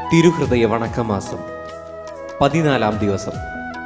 തിരുഹൃദയ വണക്കമാസം പതിനാലാം ദിവസം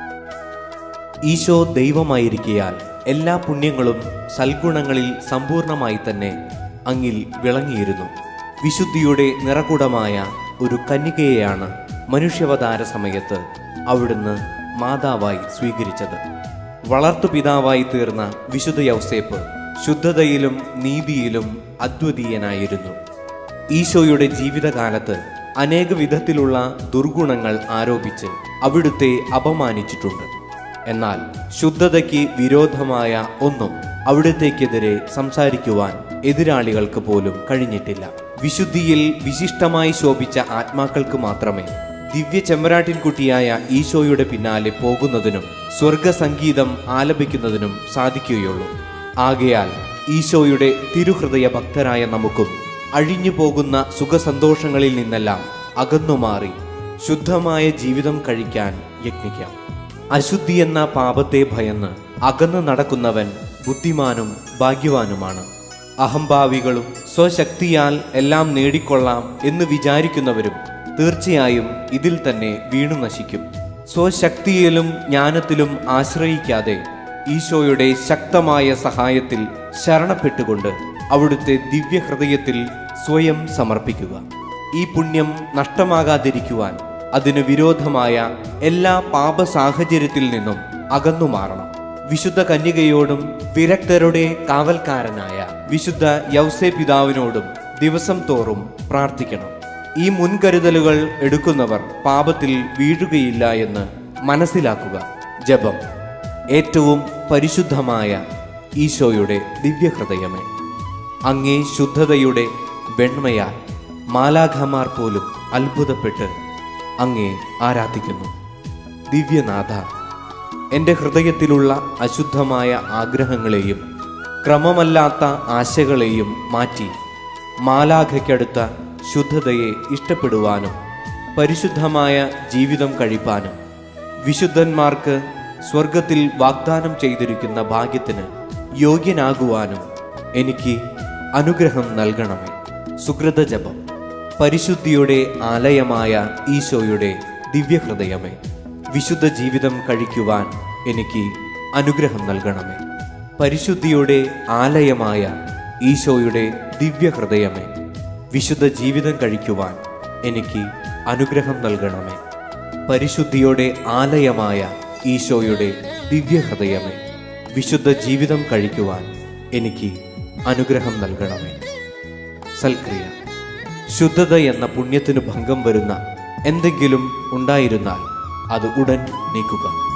ഈശോ ദൈവമായിരിക്കയാൽ എല്ലാ പുണ്യങ്ങളും സൽഗുണങ്ങളിൽ സമ്പൂർണമായി തന്നെ അങ്ങിൽ വിളങ്ങിയിരുന്നു വിശുദ്ധിയുടെ നിറകുടമായ ഒരു കന്യകയെയാണ് മനുഷ്യാവതാര സമയത്ത് അവിടുന്ന് മാതാവായി സ്വീകരിച്ചത് വളർത്തുപിതാവായി തീർന്ന വിശുദ്ധ യൗസേപ്പ് ശുദ്ധതയിലും നീതിയിലും അദ്വിതീയനായിരുന്നു ഈശോയുടെ ജീവിതകാലത്ത് അനേക വിധത്തിലുള്ള ദുർഗുണങ്ങൾ ആരോപിച്ച് അവിടുത്തെ അപമാനിച്ചിട്ടുണ്ട് എന്നാൽ ശുദ്ധതയ്ക്ക് വിരോധമായ ഒന്നും അവിടുത്തേക്കെതിരെ സംസാരിക്കുവാൻ എതിരാളികൾക്ക് പോലും കഴിഞ്ഞിട്ടില്ല വിശുദ്ധിയിൽ വിശിഷ്ടമായി ശോഭിച്ച ആത്മാക്കൾക്ക് മാത്രമേ ദിവ്യ ചെമ്മരാട്ടിൻകുട്ടിയായ ഈശോയുടെ പിന്നാലെ പോകുന്നതിനും സ്വർഗസംഗീതം ആലപിക്കുന്നതിനും സാധിക്കുകയുള്ളൂ ആകയാൽ ഈശോയുടെ തിരുഹൃദയ ഭക്തരായ നമുക്കും അഴിഞ്ഞു പോകുന്ന സുഖസന്തോഷങ്ങളിൽ നിന്നെല്ലാം അകന്നുമാറി ശുദ്ധമായ ജീവിതം കഴിക്കാൻ യത്നിക്കാം അശുദ്ധി എന്ന പാപത്തെ ഭയന്ന് അകന്നു നടക്കുന്നവൻ ബുദ്ധിമാനും ഭാഗ്യവാനുമാണ് അഹംഭാവികളും സ്വശക്തിയാൽ എല്ലാം നേടിക്കൊള്ളാം എന്ന് വിചാരിക്കുന്നവരും തീർച്ചയായും ഇതിൽ തന്നെ വീണു നശിക്കും സ്വശക്തിയിലും ജ്ഞാനത്തിലും ആശ്രയിക്കാതെ ഈശോയുടെ ശക്തമായ സഹായത്തിൽ ശരണപ്പെട്ടുകൊണ്ട് അവിടുത്തെ ദിവ്യഹൃദയത്തിൽ സ്വയം സമർപ്പിക്കുക ഈ പുണ്യം നഷ്ടമാകാതിരിക്കുവാൻ അതിന് വിരോധമായ എല്ലാ പാപ സാഹചര്യത്തിൽ നിന്നും അകന്നു മാറണം വിശുദ്ധ കന്യകയോടും വിരക്തരുടെ കാവൽക്കാരനായ വിശുദ്ധ യൗസേ പിതാവിനോടും ദിവസം തോറും പ്രാർത്ഥിക്കണം ഈ മുൻകരുതലുകൾ എടുക്കുന്നവർ പാപത്തിൽ വീഴുകയില്ല എന്ന് മനസ്സിലാക്കുക ജപം ഏറ്റവും പരിശുദ്ധമായ ഈശോയുടെ ദിവ്യഹൃദയമേ അങ്ങേ ശുദ്ധതയുടെ വെണ്മയാൽ മാലാഖമാർ പോലും അത്ഭുതപ്പെട്ട് അങ്ങേ ആരാധിക്കുന്നു ദിവ്യനാഥ എൻ്റെ ഹൃദയത്തിലുള്ള അശുദ്ധമായ ആഗ്രഹങ്ങളെയും ക്രമമല്ലാത്ത ആശകളെയും മാറ്റി മാലാഖയ്ക്കടുത്ത ശുദ്ധതയെ ഇഷ്ടപ്പെടുവാനും പരിശുദ്ധമായ ജീവിതം കഴിപ്പാനും വിശുദ്ധന്മാർക്ക് സ്വർഗത്തിൽ വാഗ്ദാനം ചെയ്തിരിക്കുന്ന ഭാഗ്യത്തിന് യോഗ്യനാകുവാനും എനിക്ക് അനുഗ്രഹം നൽകണമേ സുഹൃത ജപം പരിശുദ്ധിയുടെ ആലയമായ ഈശോയുടെ ദിവ്യഹൃദയമേ വിശുദ്ധ ജീവിതം കഴിക്കുവാൻ എനിക്ക് അനുഗ്രഹം നൽകണമേ പരിശുദ്ധിയുടെ ആലയമായ ഈശോയുടെ ദിവ്യഹൃദയമേ വിശുദ്ധ ജീവിതം കഴിക്കുവാൻ എനിക്ക് അനുഗ്രഹം നൽകണമേ പരിശുദ്ധിയുടെ ആലയമായ ഈശോയുടെ ദിവ്യഹൃദയമേ വിശുദ്ധ ജീവിതം കഴിക്കുവാൻ എനിക്ക് അനുഗ്രഹം നൽകണമേ സൽക്രിയ ശുദ്ധത എന്ന പുണ്യത്തിനു ഭംഗം വരുന്ന എന്തെങ്കിലും ഉണ്ടായിരുന്നാൽ അത് ഉടൻ നീക്കുക